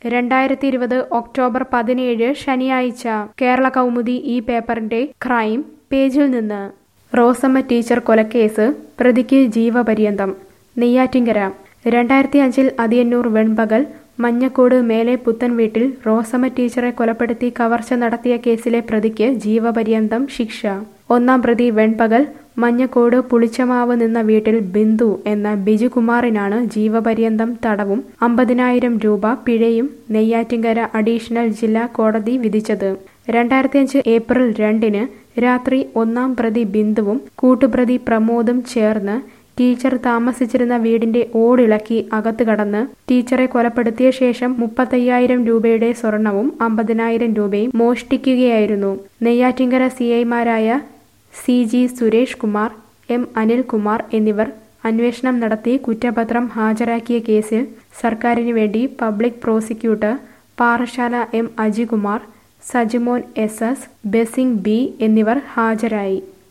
രണ്ടായിരത്തി ഇരുപത് ഒക്ടോബർ പതിനേഴ് ശനിയാഴ്ച കേരള കൗമുദി ഈ പേപ്പറിന്റെ ക്രൈം പേജിൽ നിന്ന് റോസമ്മ ടീച്ചർ കൊലക്കേസ് പ്രതിക്ക് ജീവപര്യന്തം നെയ്യാറ്റിങ്കര രണ്ടായിരത്തി അഞ്ചിൽ അതിയന്നൂർ വെൺപകൽ മഞ്ഞക്കോട് മേലെ പുത്തൻ വീട്ടിൽ റോസമ്മ ടീച്ചറെ കൊലപ്പെടുത്തി കവർച്ച നടത്തിയ കേസിലെ പ്രതിക്ക് ജീവപര്യന്തം ശിക്ഷ ഒന്നാം പ്രതി വെൺപകൽ മഞ്ഞക്കോട് പുളിച്ചമാവ് നിന്ന വീട്ടിൽ ബിന്ദു എന്ന ബിജുകുമാറിനാണ് ജീവപര്യന്തം തടവും അമ്പതിനായിരം രൂപ പിഴയും നെയ്യാറ്റിങ്കര അഡീഷണൽ ജില്ലാ കോടതി വിധിച്ചത് രണ്ടായിരത്തിയഞ്ച് ഏപ്രിൽ രണ്ടിന് രാത്രി ഒന്നാം പ്രതി ബിന്ദുവും കൂട്ടുപ്രതി പ്രമോദും ചേർന്ന് ടീച്ചർ താമസിച്ചിരുന്ന വീടിന്റെ ഓടിളക്കി അകത്ത് കടന്ന് ടീച്ചറെ കൊലപ്പെടുത്തിയ ശേഷം മുപ്പത്തയ്യായിരം രൂപയുടെ സ്വർണവും അമ്പതിനായിരം രൂപയും മോഷ്ടിക്കുകയായിരുന്നു നെയ്യാറ്റിങ്കര സി ഐമാരായ C G Suresh Kumar M Anilkumar എന്നിവർ അന്വേഷണം നടത്തി കുറ്റപത്രം ഹാജരാക്കിയ കേസിൽ സർക്കാരിന് വേണ്ടി public prosecutor Parassala M Ajikumar Sajimon S S ബെസിംഗ് ബി എന്നിവർ ഹാജരായി